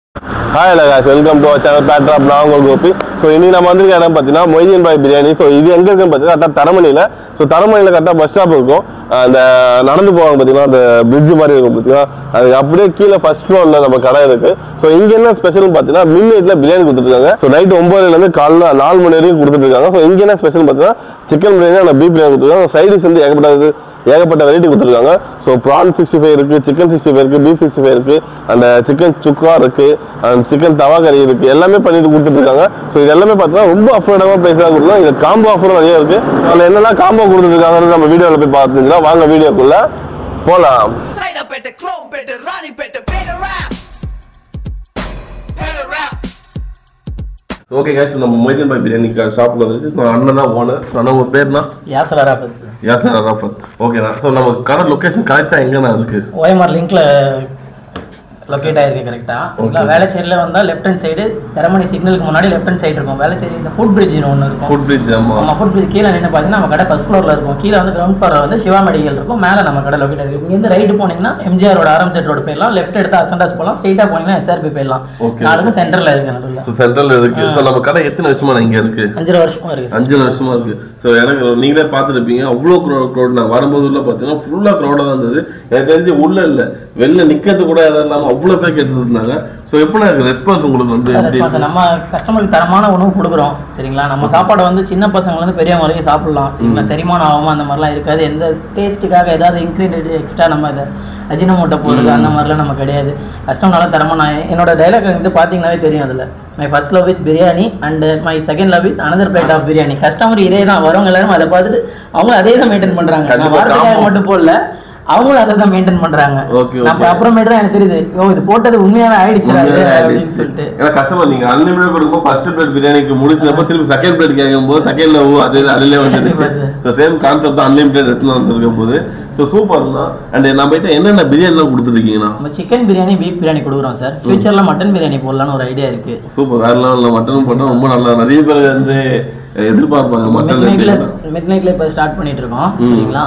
Hi லகாஸ் welcome to channel better rap நான் உங்கள் கோபி ஸோ இன்னைக்கு நம்ம வந்திருக்க இடம் பார்த்தீங்கன்னா மொய்தீன் பாய் பிரியாணி ஸோ இது எங்கே இருக்குன்னு பார்த்தீங்கன்னா கரெக்டாக தரமணியில் ஸோ தரமணியில் கரெக்டாக பஸ் ஸ்டாப் இருக்கும் அந்த நடந்து போவாங்க பார்த்தீங்கன்னா அந்த பிரிட்ஜ் மாதிரி இருக்கும் பார்த்தீங்கன்னா அது அப்படியே கீழே ஃபர்ஸ்ட் ஃப்ளோரில் நம்ம கடை இருக்கு ஸோ இங்கே என்ன ஸ்பெஷல்னு பார்த்தீங்கன்னா மிட் நைட்டில் பிரியாணி கொடுத்துருக்காங்க ஸோ நைட் ஒம்பதுலேருந்து காலைல நாலு மணி வரைக்கும் கொடுத்துருக்காங்க ஸோ இங்கே என்ன ஸ்பெஷல் பார்த்தீங்கன்னா சிக்கன் பிரியாணி அந்த பீப் பிரியாணி கொடுத்துருக்காங்க சைடிஸ் வந்து ஏகப்பட்டது ஏகப்பட்ட வெரைட்டி கொடுத்துருக்காங்க ஸோ ப்ரான் சிக்ஸ்டி ஃபைவ் இருக்கு சிக்கன் சிக்ஸ்டி ஃபைவ் இருக்கு பீஃப் சிக்ஸ்டி ஃபைவ் இருக்கு அந்த சிக்கன் சுக்கா இருக்கு அந்த சிக்கன் தவா கறி இருக்கு எல்லாமே பண்ணிட்டு கொடுத்துட்டு இருக்காங்க ஸோ இது எல்லாமே பார்த்தீங்கன்னா ரொம்ப அஃபோர்டபுள் ப்ரைஸாக கொடுக்கலாம் இது காம்போ ஆஃபரும் நிறைய இருக்கு அதில் என்னெல்லாம் காம்போ கொடுத்துருக்காங்கன்னு நம்ம வீடியோவில் போய் பார்த்துக்கலாம் வாங்க வீடியோக்குள்ள போகலாம் Side up at the chrome, better Ronnie, better better rap. Better rap. Okay guys நம்ம மொய்தீன் பாய் பிரியாணி ஷாப்பில் வந்துச்சு ஸோ அண்ணன் தான் ஓனர் அண்ணன் உங்கள் பேர்னா யாசர் அராபத் யாசர் அராஃபத் ஓகேண்ணா ஸோ நம்ம கடை லொக்கேஷன் கரெக்டாக எங்கண்ணா இருக்கு ஓஎம்ஆர் லிங்க்ல லொக்கேட் ஆயிருக்கு கரெக்டா இல்லை வேளச்சேரியில் வந்தால் லெஃப்ட் ஹேண்ட் சைடு தரமணி சிக்னலுக்கு முன்னாடி லெஃப்ட் ஹேண்ட் சைடு இருக்கும் வேளச்சேரி இந்த ஃபுட் பிரிட்ஜ் ஒன்று இருக்கும் ஃபுட் பிரிட்ஜ் ஆமாம் நம்ம ஃபுட் பிரிட்ஜ் கீழே நின்று பார்த்தீங்கன்னா நம்ம கடை ஃபர்ஸ்ட் ஃப்ளோரில் இருக்கும் கீழே வந்து கிரவுண்ட் ஃப்ளோரில் வந்து சிவா மெடிக்கல் இருக்கும் மேலே நம்ம கடை லொக்கேட் ஆயிருக்கு இங்கேருந்து ரைட்டு போனீங்கன்னா எம்ஜிஆர் ரோடு ஆரம்பிச்சட் ரோடு போயிடலாம் லெஃப்ட் எடுத்து அசண்டாஸ் போகலாம் ஸ்ட்ரெயிட்டாக போனீங்கன்னா எஸ்ஆர்பி போயிடலாம் Okay. நாலுக்கும் சென்டரில் இருக்கு நடுவில் ஸோ சென்ட்ரல் இருக்கு ஸோ நம்ம கடை எத்தனை வருஷமா இங்க இருக்கு அஞ்சரை வருஷமா இருக்கு சார் அஞ்சு வருஷமா இருக்கு ஸோ எனக்கு நீங்களே பார்த்துருப்பீங்க அவ்வளோ க்ரௌட் க்ரௌட் நான் வரும்போது உள்ள பார்த்தீங்கன்னா ஃபுல்லாக க்ரௌடாக தான் இருந்தது எனக்கு தெரிஞ்சு உள்ள இல்லை வெளில நிக்கிறது கூட இடம் இல்லாமல் அவ்வளோ பேர் கேட்டுட்டு இருந்தாங்க ஸோ எப்படி எனக்கு ரெஸ்பான்ஸ் உங்களுக்கு வந்து எப்படி ரெஸ்பான்ஸ் நம்ம கஸ்டமருக்கு தரமான உணவு கொடுக்குறோம் சரிங்களா நம்ம சாப்பாடு வந்து சின்ன பசங்கள்ல இருந்து பெரியவங்க வரைக்கும் சாப்பிடலாம் சரிங்களா செரிமானம் ஆகாம அந்த மாதிரிலாம் இருக்காது எந்த டேஸ்ட்டுக்காக ஏதாவது இன்க்ரீடியன்ட் எக்ஸ்ட்ரா நம்ம இதை அஜினமோட்டை போடுறது அந்த மாதிரிலாம் நம்ம கிடையாது கஸ்டமர் நல்லா தரமா நான் என்னோட டைலாக் வந்து பார்த்தீங்கன்னாவே தெரியும் அதில் my first love is biryani and my second love is another plate of biryani customer இதே தான் வரவங்க எல்லாரும் அதை பார்த்துட்டு அவங்க அதே தான் மெயின்டைன் பண்றாங்க நான் கண்டிப்பா வார்த்தைக்காக combo. மட்டும் போடல அவங்களும் அதை தான் மெயின்டைன் பண்றாங்க Okay, நம்ம okay. அப்புறமேட்டு தான் எனக்கு தெரியுது ஓ இது போட்டது உண்மையாவே ஆயிடுச்சு உண்மையாவே அப்படின்னு ஆயிடுச்சு. சொல்லிட்டு ஏன்னா கஸ்டமர் நீங்க அன்லிமிட்டட் கொடுக்கும்போது ஃபர்ஸ்ட் பிளேட் பிரியாணிக்கு முடிச்சப்ப திருப்பி செகண்ட் பிளேட் கேட்கும்போது செகண்ட்ல ஓ அது அதுலயே கண்டிப்பா வந்துடுச்சு சேம் கான்செப்ட் தான் அன்லிமிட்டட் எடுத்துன்னு வந்திருக்க போது ஸோ சூப்பர் தான் அண்ட் நம்ம கிட்ட என்னென்ன பிரியாணிலாம் கொடுத்துருக்கீங்கண்ணா நம்ம சிக்கன் பிரியாணி பீஃப் பிரியாணி கொடுக்குறோம் சார் ஃபியூச்சர்ல மட்டன் பிரியாணி போடலாம்னு ஒரு ஐடியா இருக்கு சூப்பர் வேற லெவலில் மட்டன் போட்டால் ரொம்ப நல்லா நிறைய பேர் வந்து எதிர்பார்ப்பாங்க மிட் நைட்ல மட்டன் மிட் நைட்ல இப்போ ஸ்டார்ட் பண்ணிட்டு இருக்கோம் ம். சரிங்களா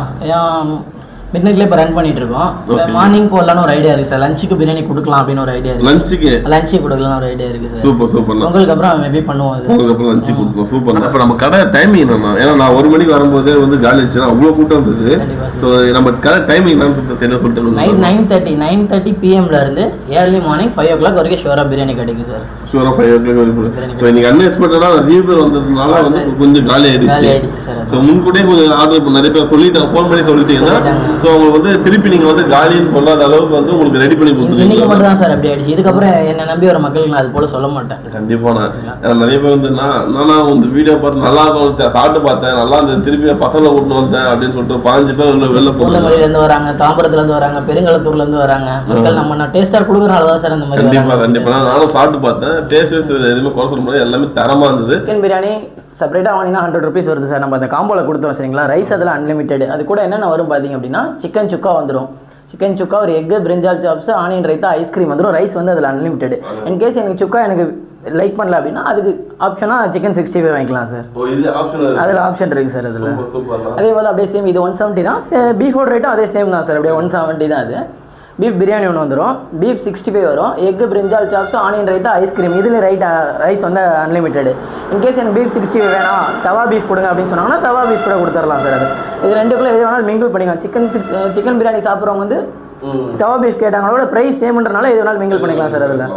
மிட் நைட்ல இப்போ ரன் பண்ணிட்டு இருக்கோம் Okay. மார்னிங் போடலாம்னு ஒரு ஐடியா இருக்கு சார் லஞ்சுக்கு பிரியாணி கொடுக்கலாம் அப்படின்னு ஒரு ஐடியா இருக்கு லஞ்சுக்கு லஞ்சுக்கு கொடுக்கலாம் ஒரு ஐடியா இருக்கு சார் சூப்பர் சூப்பர் உங்களுக்கு அப்புறம் மேபி பண்ணுவோம் அது உங்களுக்கு அப்புறம் லஞ்சு கொடுப்போம் சூப்பர் இப்போ நம்ம கடை டைமிங் என்னன்னா ஏன்னா நான் ஒரு மணிக்கு வரும்போதே வந்து காலி ஆச்சு அவ்வளோ கூட்டம் இருந்தது கண்டிப்பா ஸோ நம்ம கடை டைமிங் என்னன்னு தெரியல நைட் சொல்லிட்டு நைன் தேர்ட்டி நைன் தேர்ட்டி பிஎம்ல இருந்து early morning five o'clock வரைக்கும் ஷுவரா பிரியாணி கிடைக்கும் சார் ஷூராக ஃபைவ் ஓ கிளாக் வரைக்கும் ஸோ இன்னைக்கு அன்எக்ஸ்பெக்டடாக நிறைய பேர் வந்ததுனால வந்து கொஞ்சம் காலி காலி ஆயிடுச்சு ஆயிடுச்சு சார் ஸோ முன்கூட்டியே கொஞ்சம் ஆர்டர் நிறைய பேர் சொல்லிட்டாங்க ஃபோன் பண்ணி சொல்லிட்டீங்கன்னா சொல்லிட்டாங்க. ஸோ உங்களுக்கு வந்து திருப்பி நீங்கள் வந்து காலின்னு சொல்லாத அளவுக்கு வந்து உங்களுக்கு ரெடி பண்ணி இன்னைக்கு கொடுத்துருக்கீங்க மட்டும் தான் சார் அப்படி ஆயிடுச்சு இதுக்கப்புறம் என்ன நம்பி வர மக்களுக்கு நான் அது போல சொல்ல மாட்டேன் கண்டிப்பா நான் ஏன்னா நிறைய பேர் வந்து நான் நானா உங்க வீடியோ பார்த்து நல்லா இருக்கும் சாப்பிட்டு பார்த்தேன் நல்லா இருந்தது திருப்பி பசங்களை கூட்டு வந்தேன் அப்படின்னு சொல்லிட்டு பாஞ்சு பேர் உள்ள வெளில போனாங்க பூந்தமல்லியில இருந்து வராங்க தாம்பரத்துல இருந்து வராங்க பெருங்களத்தூர்ல இருந்து வராங்க மக்கள் நம்ம நான் டேஸ்டா கொடுக்கறனால தான் சார் அந்த மாதிரி கண்டிப்பா வராங்க. கண்டிப்பா நானும் சாப்பிட்டு பார்த்தேன் டேஸ்ட் எதுவுமே குறை சொல்ல முடியாது எல்லாமே தரமா இருந்தது சிக்கன் பிரியாணி செப்பரேட்டாக வாங்கினா ஹண்ட்ரட் ருபீஸ் வருது சார் நம்ம அந்த காம்போல கொடுத்தோம் சரிங்களா ரைஸ் அதில் அன்லிமிட்டெட் அது கூட என்னென்ன வரும் பார்த்தீங்க அப்படின்னா சிக்கன் சுக்கா வந்துடும் சிக்கன் சுக்கா ஒரு egg brinjal chops onion raita ice cream வந்துடும் ரைஸ் வந்து அதில் அன்லிமிட்டெட் இன்கேஸ் எனக்கு சுக்கா எனக்கு லைக் பண்ணல அப்படின்னா அதுக்கு ஆப்ஷனாக சிக்கன் சிக்ஸ்டி ஃபைவ் வாங்கிக்கலாம் சார் ஓ இது ஆப்ஷன் அதில் ஆப்ஷன் இருக்குது சார் அதில் சூப்பர் சூப்பர் அதே போல் அப்படியே சேம் இது ஒன் செவன்ட்டி தான் பீஃபோட ரேட்டும் அதே சேம் தான் சார் அப்படியே ஒன் செவன்ட்டி தான் அது பீஃப் பிரியாணி ஒன்று வந்துடும் பீஃப் சிக்ஸ்டி ஃபைவ் வரும் egg brinjal chops onion raita ice cream இதில் ரைட் ரைஸ் வந்து அன்லிமிட்டெட் இன்கேஸ் எனக்கு பீஃப் சிக்ஸ்டி ஃபைவ் வேணாம் தவா பீஃப் கொடுங்க அப்படின்னு சொன்னாங்கன்னா தவா பீஃப் கூட கொடுத்துடலாம் சார் அது இது ரெண்டுக்குள்ளே எது வேணாலும் மிங்கிள் பண்ணிக்கலாம் சிக்கன் சிக்கன் பிரியாணி சாப்பிட்றவங்க வந்து தவா பீஃப் கேட்டாங்களோட ப்ரைஸ் சேம்ன்றனால எது வேணாலும் மிங்கிள் பண்ணிக்கலாம் சார் அதில்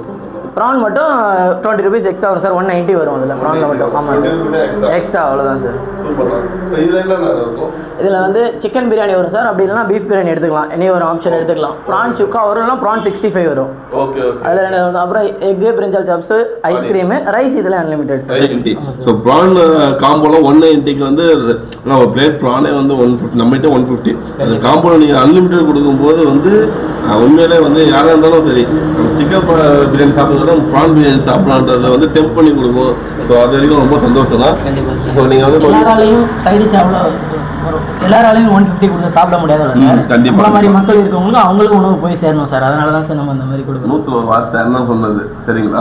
ப்ரான் மட்டும் டுவெண்ட்டி ருபீஸ் எக்ஸ்ட்ரா வரும் சார் ஒன் நைன்ட்டி வரும் அதில் ப்ரானில் மட்டும் ஆமாம் சார் எக்ஸ்ட்ரா அவ்வளோதான் சார் இதுல என்ன இருக்கும் இதில் வந்து சிக்கன் பிரியாணி வரும் சார் அப்படி இல்லைனா பீஃப் பிரியாணி எடுத்துக்கலாம் எனி ஒரு ஆப்ஷன் எடுத்துக்கலாம் ப்ரான் சுக்கா வரும் இல்லைனா ப்ரான் சிக்ஸ்டி ஃபைவ் வரும் ஓகே ஓகே அதில் ரெண்டு வரும். அப்புறம் egg brinjal chops ice cream rice இதில் அன்லிமிட்டெட் சார் ஸோ ப்ரான் காம்போல ஒன் நைன்ட்டிக்கு வந்து நான் ஒரு பிளேட் ப்ரானே வந்து ஒன் ஃபிஃப்டி நம்மகிட்ட ஒன் ஃபிஃப்டி அந்த காம்போல நீங்கள் அன்லிமிட்டட் கொடுக்கும்போது வந்து அஹ், உண்மையிலே வந்து யாராக இருந்தாலும் சரி சிக்கன் பிரியாணி சாப்பிட்றத ப்ரான் பிரியாணி சாப்பிடலான்றத வந்து டெம்ப் பண்ணி கொடுக்கும் ஸோ அது வரைக்கும் ரொம்ப சந்தோஷம் தான் கண்டிப்பாக ஸோ நீங்கள் வந்து சார் எல்லாராலையும் சைடிஸ் எவ்வளோ வரும் எல்லாராலையும் ஒன் ஃபிஃப்டி கொடுத்து சாப்பிட முடியாதுல்ல ம், சார் கண்டிப்பா. நம்மள மாதிரி மக்கள் இருக்கவங்களுக்கு அவங்களுக்கு உணவு போய் சேரணும் சார் அதனால தான் சார் நம்ம அந்த மாதிரி கொடுக்கணும் நூற்று ஒரு வார்த்தை என்ன சொன்னது சரிங்களா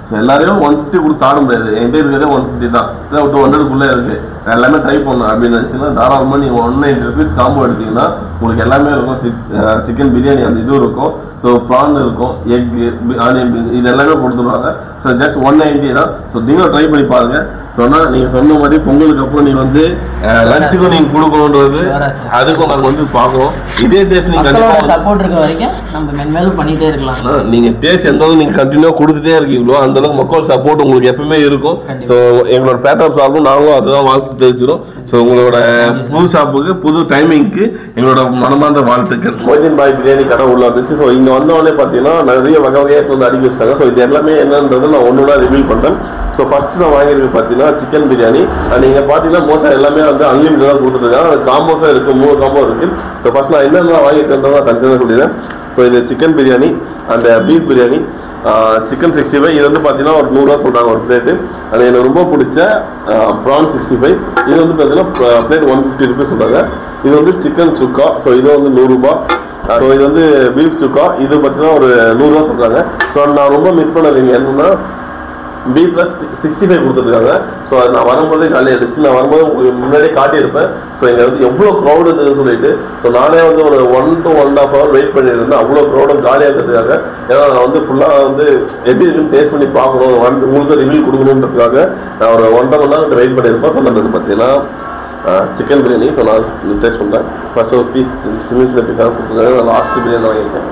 ஸோ எல்லாரையும் ஒன் ஃபிஃப்டி கொடுத்து ஆட முடியாது என்கிட்ட இருக்கிறதே ஒன் ஃபிஃப்டி தான் இல்லை டூ ஹண்ட்ரடுக்குள்ளே இருக்கு நான் எல்லாமே ட்ரை பண்ணேன் அப்படின்னு நினச்சிங்கன்னா தாராளமாக நீங்கள் ஒன் நைன்டி ருபீஸ் காம்போ எடுத்தீங்கன்னா உங்களுக்கு எல்லாமே இருக்கும் சிக்கன் பிரியாணி அந்த இது இருக்கும் ஸோ ப்ரான் இருக்கும் எக் ஆனியன் இது எல்லாமே கொடுத்துருவாங்க ஸோ ஜஸ்ட் ஒன் நைன்டி தான் ஸோ நீங்களும் ட்ரை பண்ணி பாருங்க சொன்னா நீங்க சொன்ன மாதிரி பொங்கலுக்கு அப்புறம் நீங்க வந்து லஞ்சுக்கும் நீங்க கொடுக்கணுன்றது அதுக்கும் நாங்க வந்து பார்க்கறோம் இதே டேஸ்ட் நீங்க மக்களோட கண்டிப்பா சப்போர்ட் இருக்க வரைக்கும் நம்ம மென்மேலும் பண்ணிட்டே இருக்கலாம் ஆனா, நீங்க டேஸ்ட் எந்த அளவுக்கு நீங்க கண்டினியூ கொடுத்துட்டே இருக்கீங்களோ அந்த அளவுக்கு மக்கள் சப்போர்ட் உங்களுக்கு எப்பவுமே இருக்கும் கண்டிப்பா. ஸோ எங்களோட பேட்டர் சார்பும் நாங்களும் அதுதான் வாழ்த்து தெரிவிச்சிடும் ஸோ உங்களோட புது ஷாப்புக்கு புது டைமிங்க்கு எங்களோட மனமார்ந்த வாழ்த்துக்கள் மொய்தீன் பாய் பிரியாணி கடை உள்ள வந்துச்சு ஸோ இங்க வந்தவொடனே பார்த்தீங்கன்னா நிறைய வகை வகையாக எடுத்து வந்து அடிக்க வச்சிட்டாங்க ஸோ இது எல்லாமே என்னன்றது நான் ஒன்னொன்னா ரிவீல் பண்றேன் ஸோ ஃபர்ஸ்ட் நான் வாங்கியிருக்கு பார்த்தீங்கன்னா சிக்கன் பிரியாணி அது நீங்க பார்த்தீங்கன்னா மோஸ்டா எல்லாமே வந்து அன்லிமிட்டட் தான் கொடுத்துருக்காங்க அது காம்போஸாக இருக்கு மூணு காம்போ இருக்கு ஸோ ஃபர்ஸ்ட் நான் என்னென்ன வாங்கியிருக்கேன்றதை நான் கண்டிப்பாக சொல்லிடுறேன் ஸோ இது சிக்கன் பிரியாணி அந்த beef biryani chicken sixty five இது வந்து பார்த்தீங்கன்னா ஒரு நூறுரூவா சொல்கிறாங்க ஒரு பிளேட்டு அது எனக்கு ரொம்ப பிடிச்ச ப்ரான் சிக்ஸ்டி ஃபைவ் இது வந்து பார்த்தீங்கன்னா பிளேட் ஒன் ஃபிஃப்டி ருபீஸ் சொல்கிறாங்க இது வந்து சிக்கன் சுக்கா ஸோ இது வந்து நூறுரூபா ஸோ இது வந்து பீஃப் சுக்கா இது பார்த்தீங்கன்னா ஒரு நூறுரூவா சொல்கிறாங்க ஸோ நான் ரொம்ப மிஸ் பண்ணது என்னன்னா பி ப்ளஸ் சிக்ஸ்டி ஃபைவ் கொடுத்துருக்காங்க ஸோ அது நான் வரும்போதே காலையில் எடுத்து நான் வரும்போது உங்களுக்கு முன்னாடியே காட்டியிருப்பேன் ஸோ இங்கே வந்து எவ்வளோ க்ரௌடு இருந்ததுன்னு சொல்லிட்டு ஸோ நானே வந்து ஒரு one to one half hour wait பண்ணியிருந்தேன் அவ்வளோ க்ரௌடும் காலியாக இருக்கிறதுக்காக ஏன்னா நான் வந்து ஃபுல்லாக வந்து எப்படி இருக்குன்னு டேஸ்ட் பண்ணி பார்க்கணும் வந்து உங்களுக்கு ரிவ்யூ கொடுக்கணுன்றதுக்காக நான் ஒரு ஒன்றரை மணி நேரம் வெயிட் பண்ணியிருப்பேன் சொன்னது பார்த்தீங்கன்னா சிக்கன் பிரியாணி ஸோ நான் டேஸ்ட் பண்ணுறேன் ஃபர்ஸ்ட் ஒரு பீஸ் சின்ன சின்ன பீஸாக கொடுத்துருக்காங்க நான் லாஸ்ட் பிரியாணி வாங்கியிருக்கேன்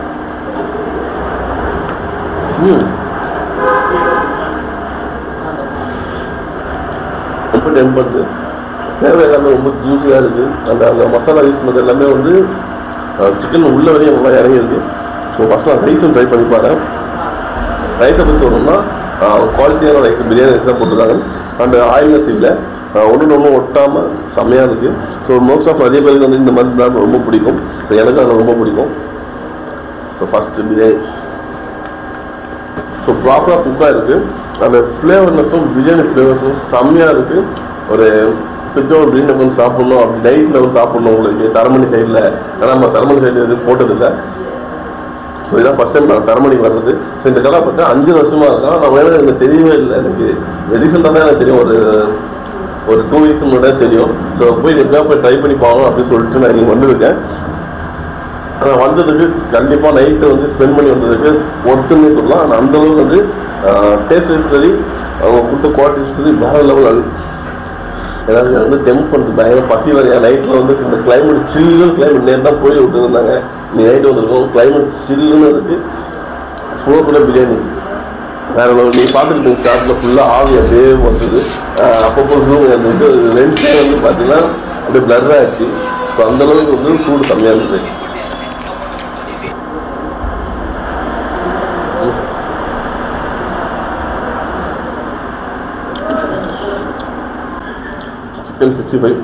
ம் ரொம்ப டெம்பர்டு தேவை எல்லாமே ரொம்ப ஜூஸியாக இருக்குது அந்த அந்த மசாலா யூஸ் பண்ணது எல்லாமே வந்து சிக்கன் உள்ள வரையும் நல்லா இறங்கியிருக்கு ஸோ ஃபஸ்ட் நான் ரைஸும் ட்ரை பண்ணி பாருங்க ரைஸை பற்றி சொல்லணும்னா குவாலிட்டியான ரைஸ் பிரியாணி ரைஸ் தான் போட்டிருக்காங்க அந்த ஆயில்னஸ் இல்லை ஒன்று ஒன்று ஒட்டாமல் செம்மையாக இருக்குது ஸோ மோஸ்ட் ஆஃப் நிறைய பேருக்கு வந்து இந்த மாதிரி தான் ரொம்ப பிடிக்கும் ஸோ எனக்கு அது ரொம்ப பிடிக்கும் ஸோ ஃபஸ்ட்டு பிரியாணி ஸோ ப்ராப்பராக குக்காக இருக்குது அந்த ஃப்ளேவர்னஸும் பிரியாணி ஃப்ளேவர்ஸும் செம்மையாக இருக்குது ஒரு கொஞ்சம் ஒரு பிரியாணி கொஞ்சம் சாப்பிட்ணும் அப்படி நைட்டில் வந்து சாப்பிட்ணும் உங்களுக்கு தரமணி சைடில் ஏன்னா நம்ம தரமணி சைடில் எதுவும் போட்டதில்லை ஸோ இதான் ஃபஸ்ட் டைம் நான் தரமணிக்கு வர்றது ஸோ இந்த கடை பார்த்தா அஞ்சு வருஷமா இருக்கான் நான் வேணும் எனக்கு தெரியவே இல்லை எனக்கு ரீசெண்டாக தான் எனக்கு தெரியும் ஒரு ஒரு டூ வீக்ஸ் முன்னாடி தெரியும் ஸோ போய் எப்படியா போய் ட்ரை பண்ணி பார்க்கணும் அப்படின்னு சொல்லிட்டு நான் இங்கே வந்திருக்கேன் ஆனால் வந்ததுக்கு கண்டிப்பாக நைட்டு வந்து ஸ்பெண்ட் பண்ணி வந்ததுக்கு ஒட்டுன்னே சொல்லலாம் ஆனால் அந்த அளவுக்கு வந்து டேஸ்ட் சரி அவங்க கொடுத்த குவாலிட்டி சரி வேற லெவல் ஏதாவது வந்து டெம்ப் பண்ணுறது பயங்கர பசி வரையா நைட்டில் வந்து இந்த கிளைமேட் சில்லுன்னு கிளைமேட் நேரம் தான் போய் விட்டுருந்தாங்க நீ நைட்டு வந்திருக்கோம் கிளைமேட் சில்லுன்னு இருக்கு சூப்பர பிரியாணி வேற லெவல் நீ பார்த்துட்டு ஸ்டார்ட்ல ஃபுல்லாக ஆவி அப்படியே வந்தது அப்பப்போ zoom அந்த இது லென்ஸே வந்து பார்த்தீங்கன்னா அப்படியே பிளர் ஆயிடுச்சு ஸோ அந்த அளவுக்கு வந்து சூடு கம்மியாக இருந்தது சிக்கன் சிக்ஸ்டி ஃபைவ்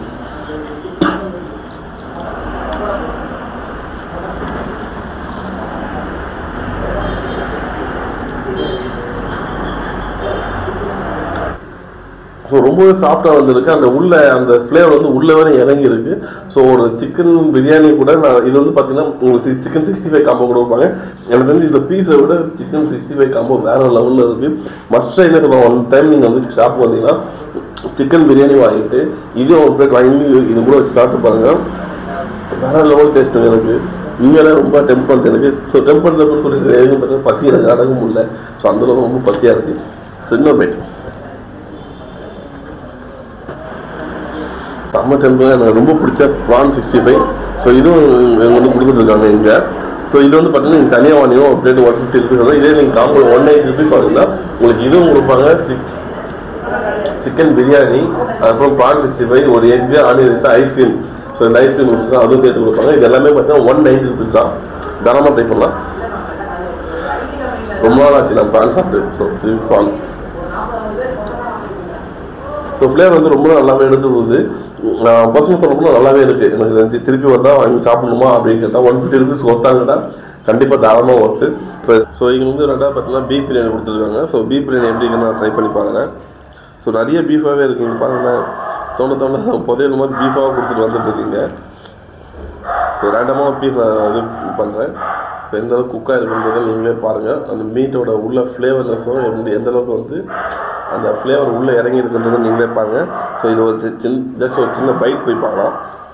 ஸோ ரொம்பவே சாஃப்டாக வந்திருக்கு அந்த உள்ள அந்த ஃப்ளேவர் வந்து உள்ள வரை இறங்கி இருக்கு ஸோ ஒரு சிக்கன் பிரியாணி கூட நான் இது வந்து பார்த்தீங்கன்னா உங்களுக்கு சிக்கன் சிக்ஸ்டி ஃபைவ் காம்போ கொடுப்பாங்க எனக்கு வந்து இந்த பீஸை விட சிக்கன் சிக்ஸ்டி ஃபைவ் காம்போ வேற லெவலில் இருக்கு மஸ்ட் ட்ரைல இப்போ ஒன் டைம் நீங்கள் வந்து ஷாப் வந்தீங்கன்னா சிக்கன் பிரியாணி வாங்கிட்டு இதே ஒரு பிளேட் வாங்கி இது கூட வச்சு சாப்பிட்டு பாருங்க வேற லெவல் டேஸ்ட் எனக்கு உண்மையிலே ரொம்ப டெம்பர் எனக்கு ஸோ டெம்பர் சொல்லி எதுவும் பார்த்தீங்கன்னா பசி எனக்கு அடங்க முடியல ஸோ அந்த அளவுக்கு ரொம்ப பசியாக இருக்கு ஸோ இன்னொரு பைட் செம்ம டெம்பர் எனக்கு ரொம்ப பிடிச்ச ப்ரான் சிக்ஸ்டி ஃபைவ் ஸோ இதுவும் இவங்க வந்து கொடுத்துருக்காங்க இங்கே ஸோ இது வந்து பார்த்தீங்கன்னா நீங்கள் தனியாக வாங்கினோம் ஒரு பிளேட் ஒன் ஃபிஃப்டி ருபீஸ் இதே நீங்கள் காம்போ ஒன் எயிட்டி ருபீஸ் வாங்கினா உங்களுக்கு இதுவும் கொடுப்பாங்க சிக் சிக்கன் பிரியாணி அதுக்கப்புறம் ப்ரான் சிக்ஸ்டி ஃபைவ் ஒரு egg onion rice ice cream so இந்த ஐஸ்கிரீம் கொடுத்து அதுவும் சேர்த்து கொடுப்பாங்க இது எல்லாமே பார்த்தீங்கன்னா ஒன் நைன்டி ருபீஸ் தான் தரமாக ட்ரை பண்ணலாம் ரொம்ப நாள் ஆச்சு நான் ப்ரான் சாப்பிட்டு ஸோ ப்ரான் ஸோ ஃப்ளேவர் வந்து ரொம்ப நல்லாவே எடுத்து போகுது பசங்க சொல்லும்போது நல்லாவே இருக்கு எனக்கு வந்து திருப்பி வந்தா வாங்கி சாப்பிடணுமா அப்படின்னு கேட்டால் ஒன் ஃபிஃப்டி ருபீஸ் ஒருத்தாங்கன்னா கண்டிப்பாக தாராளமாக ஒர்த்து ஸோ இங்கே வந்து ரெண்டாவது பார்த்தீங்கன்னா பீஃப் பிரியாணி கொடுத்துருக்காங்க ஸோ பீஃப் பிரியாணி எப்படி இருக்குன்னு நான் ட்ரை பண்ணி பார்க்குறேன் ஸோ நிறைய பீஃபாகவே இருக்கு இங்கே பாருங்களேன் தோண தோண புதையல் மாதிரி பீஃபாக கொடுத்துட்டு வந்துட்டு இருக்கீங்க ஸோ ரேண்டமாக பீஃப் இது பண்ணுறேன் இப்போ எந்த அளவுக்கு குக்காக இருக்குன்றதை நீங்களே பாருங்கள் அந்த மீட்டோட உள்ள ஃப்ளேவர்னஸும் எந்த எந்த அளவுக்கு வந்து அந்த ஃப்ளேவர் உள்ளே இறங்கி இருக்குன்றதை நீங்களே பாருங்கள் ஸோ இது ஒரு சி- சின்ன ஜஸ்ட் ஒரு சின்ன பைட் போய் பார்க்கலாம்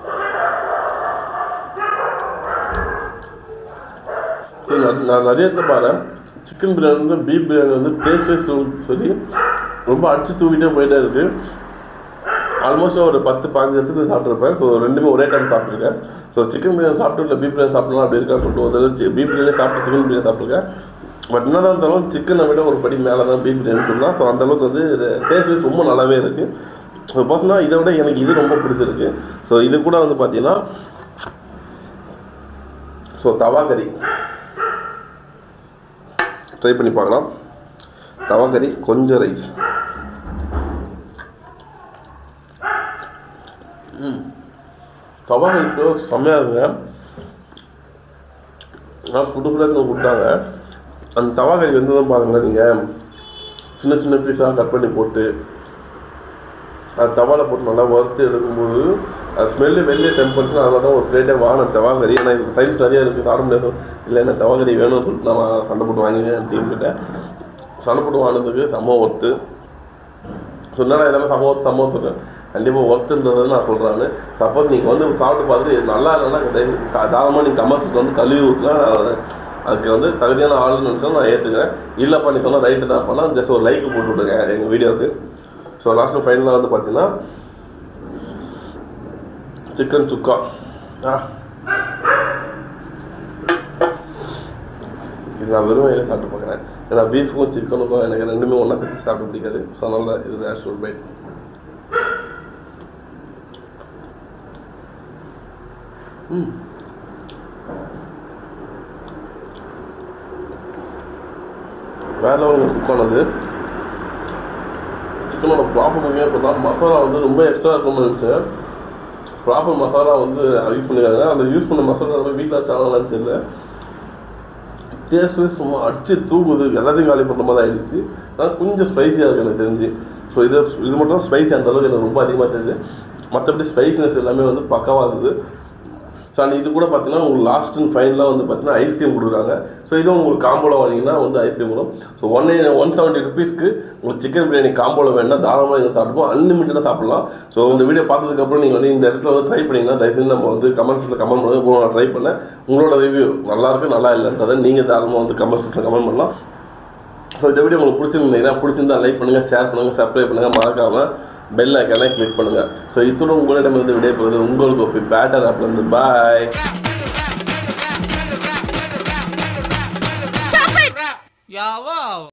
ஸோ நான் நான் நிறைய இடத்துல பாருறேன் சிக்கன் பிரியாணி வந்து பீஃப் பிரியாணி வந்து டேஸ்டே சொல்லி ரொம்ப அடிச்சு தூக்கிட்டே போயிட்டே இருக்குது ஆல்மோஸ்ட் ஒரு பத்து பதினஞ்சு இடத்துக்கு சாப்பிட்ருப்பேன் ஸோ ரெண்டுமே ஒரே டைம் சாப்பிட்ருக்கேன் ஸோ சிக்கன் பிரியாணி சாப்பிட்டு இல்லை பீஃப் பிரியாணி சாப்பிடலாம் அப்படி இருக்கான்னு சொல்லிட்டு ஒரு தடவை பீஃப் பிரியாணி சாப்பிட்டு சிக்கன் பிரியாணி சாப்பிட்ருக்கேன் பட் என்னதான் இருந்தாலும் சிக்கனை விட ஒரு படி மேலே தான் பீஃப் பிரியாணி சொல்லலாம் ஸோ அந்த அளவுக்கு வந்து டேஸ்ட் ரொம்ப நல்லாவே இருக்குது ஸோ பார்த்தீங்கன்னா இதை விட எனக்கு இது ரொம்ப பிடிச்சிருக்கு ஸோ இது கூட வந்து பார்த்தீங்கன்னா ஸோ தவா கறி ட்ரை பண்ணி பார்க்கலாம் தவா கறி கொஞ்சம் ரைஸ் தவா கறிக்கு செம்மையாக இருக்குங்க நான் சுடு சுடுன்னு கொடுத்தாங்க அந்த தவா கறி வந்து தான் பாருங்களேன் நீங்கள் சின்ன சின்ன பீஸாக கட் பண்ணி போட்டு அது தவால போட்டு நல்லா வறுத்து எடுக்கும்போது அது ஸ்மெல்லு வெளியே டெம்பரேச்சர் அதனால தான் ஒரு பிளேட்டே வாங்கின தவாகரி ஏன்னா இது ப்ரைஸ் நிறையா இருக்குது சாப்பிட முடியாது இல்லை என்ன தவாகரி வேணும்னு சொல்லிட்டு நான் சண்டை போட்டு வாங்கினேன் டீம் கிட்ட சண்டை போட்டு வாங்கினதுக்கு செம்ம ஒர்த்து சொன்னா எல்லாமே சம ஒர்த்து சம ஒர்த்து கண்டிப்பாக ஒர்த்துன்றதை நான் சொல்கிறேன் சப்போஸ் நீங்கள் வந்து சாப்பிட்டு பார்த்துட்டு இது நல்லா இல்லைன்னா தாராளமாக நீங்கள் கமர்ஷியல் வந்து கழுவி ஊற்றினா அதுக்கு வந்து தகுதியான ஆளுன்னு நினச்சா நான் ஏற்றுக்கிறேன் இல்லைப்பா நீ சொன்னால் ரைட்டு தான் பண்ணால் ஜஸ்ட் ஒரு லைக் போட்டு விடுங்க எங்கள் வீடியோவுக்கு ஸோ லாஸ்ட் ஃபைனலாக வந்து பார்த்தீங்கன்னா சிக்கன் சுக்கா ஆ இது நான் வெறும் வயலில் சாப்பிட்டு பார்க்குறேன் ஏன்னா பீஃபுக்கும் சிக்கனுக்கும் எனக்கு ரெண்டுமே ஒன்றா கட்டி சாப்பிட பிடிக்காது ஸோ அதனால இது ஆஷுவல் பைட் ம் வேற லெவலில் குக் ஆனது சிக்கனோட ப்ராப்பர் முக்கியம் இப்போ தான் மசாலா வந்து ரொம்ப எக்ஸ்ட்ரா இருக்கும்னு நினச்சேன் ப்ராப்பர் மசாலா வந்து யூஸ் பண்ணிருக்காங்க அந்த யூஸ் பண்ண மசாலா நம்ம வீட்டில் வச்சாங்களான்னு தெரியல டேஸ்ட்டு சும்மா அடிச்சு தூக்குது எல்லாத்தையும் காலி பண்ணுற மாதிரி ஆயிடுச்சு ஆனால் கொஞ்சம் ஸ்பைசியாக இருக்குது எனக்கு தெரிஞ்சு ஸோ இது இது மட்டும் ஸ்பைசி அந்த அளவுக்கு எனக்கு ரொம்ப அதிகமாக தெரியுது மற்றபடி ஸ்பைசினஸ் எல்லாமே வந்து பக்காவாக இருக்குது ஸோ அண்ட் இது கூட பார்த்தீங்கன்னா உங்களுக்கு லாஸ்ட் அண்ட் ஃபைனலாக வந்து பார்த்தீங்கன்னா ஐஸ்கிரீம் கொடுக்குறாங்க ஸோ இதுவும் உங்களுக்கு காம்போவில் வாங்கினீங்கன்னா வந்து ஐஸ்கிரீம் வரும் ஸோ ஒன் ஒன் செவன்ட்டி ருபீஸ்க்கு உங்களுக்கு சிக்கன் பிரியாணி காம்போவில் வேணால் தாராளமாக இதை சாப்பிடுவோம் அன்லிமிட்டடாக சாப்பிடலாம் ஸோ இந்த வீடியோ பார்த்ததுக்கப்புறம் நீங்கள் வந்து இந்த இடத்துல வந்து ட்ரை பண்ணிங்கன்னா தயவுசெய்து நம்ம வந்து கமெண்ட்ஸில் கமெண்ட் பண்ணுங்க இப்போ நான் ட்ரை பண்ணேன் உங்களோட ரிவ்யூ நல்லா இருக்கு நல்லா இல்லைன்றதை நீங்கள் தாராளமாக வந்து கமெண்ட்ஸில் கமெண்ட் பண்ணலாம் ஸோ இந்த வீடியோ உங்களுக்கு பிடிச்சிருந்தீங்கன்னா பிடிச்சிருந்தா லைக் பண்ணுங்கள் ஷேர் பண்ணுங்கள் சப்ஸ்கிரைப் பண்ணுங்கள் மறக்காமல் பெல் ஐக்கானை கிளிக் பண்ணுங்கள் ஸோ இத்துடன் உங்களிடமிருந்து விடைபெறுவது உங்களுக்கு பேட்டர் ஆப்லேருந்து பாய் Yeah, wow.